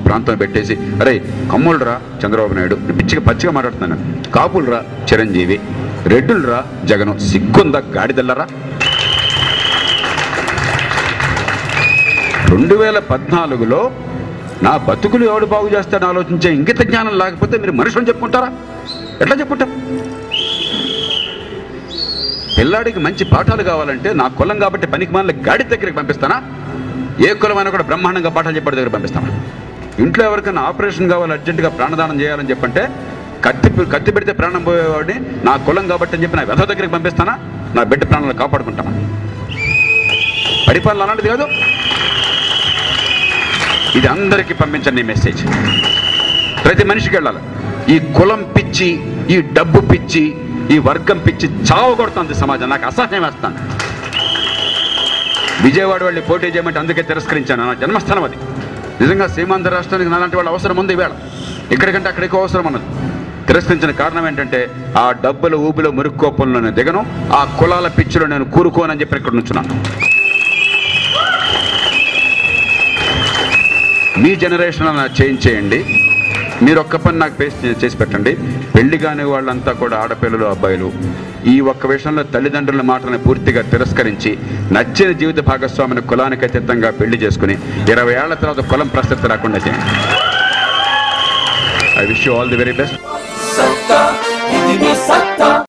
ప్రాంతం పెట్టేసి అరే కమ్ములరా చంద్రబాబు నాయుడు నేను పిచ్చిగా పచ్చిగా మాట్లాడుతున్నాను కాపులరా చిరంజీవి రెడ్డులరా జగను సిగ్గుందా గాడిదల్లరా రెండు వేల పద్నాలుగులో నా బతుకులు ఎవడు బాగు చేస్తాడని ఆలోచించే ఇంగిత జ్ఞానం లేకపోతే మీరు మనుషులను చెప్పుకుంటారా ఎట్లా చెప్పుకుంటారు పిల్లాడికి మంచి పాఠాలు కావాలంటే నా కులం కాబట్టి పనికి మాల గాడి దగ్గరికి పంపిస్తానా ఏ కులమైనా కూడా బ్రహ్మాండంగా పాఠాలు చెప్పే దగ్గర పంపిస్తానా ఇంట్లో ఎవరికైనా ఆపరేషన్ కావాలి అర్జెంటుగా ప్రాణదానం చేయాలని చెప్పంటే కత్తి కత్తి పెడితే ప్రాణం పోయేవాడిని నా కులం కాబట్టి అని చెప్పి నా వ్యధ దగ్గరికి పంపిస్తానా నా బిడ్డ ప్రాణాలు కాపాడుకుంటానా పరిపాలన అలాంటిది కాదు ఇది అందరికీ పంపించండి ఈ మెసేజ్ ప్రతి మనిషికి వెళ్ళాలి ఈ కులం పిచ్చి ఈ డబ్బు పిచ్చి ఈ వర్గం పిచ్చి చావు కొడుతుంది సమాజం నాకు అసహ్యం వేస్తాను విజయవాడ వెళ్ళి పోటీ చేయమంటే అందుకే తిరస్కరించాను నా జన్మస్థానం అది నిజంగా సీమాంధ్ర రాష్ట్రానికి నాలాంటి వాళ్ళ అవసరం ఉంది ఈవేళ ఇక్కడికంటే అక్కడికి అవసరం ఉన్నది తిరస్కరించిన కారణం ఏంటంటే ఆ డబ్బుల ఊబిలో మురుక్కోపంలో నేను దిగను ఆ కులాల పిచ్చిలో నేను కూరుకోనని చెప్పి ఇక్కడ నుంచున్నాను మీ జనరేషన్ అలా చేంజ్ చేయండి మీరు ఒక్క పని నాకు పేస్ చేసి పెట్టండి పెళ్లి కాని వాళ్ళంతా కూడా ఆడపిల్లలు అబ్బాయిలు ఈ ఒక్క విషయంలో తల్లిదండ్రుల మాటలను పూర్తిగా తిరస్కరించి నచ్చిన జీవిత భాగస్వామిని కులానికి అతీతంగా పెళ్లి చేసుకుని ఇరవై ఏళ్ల తర్వాత కులం ప్రసక్తి రాకుండా చేయండి I wish you all the very best సత్తా ఇది మీ సత్తా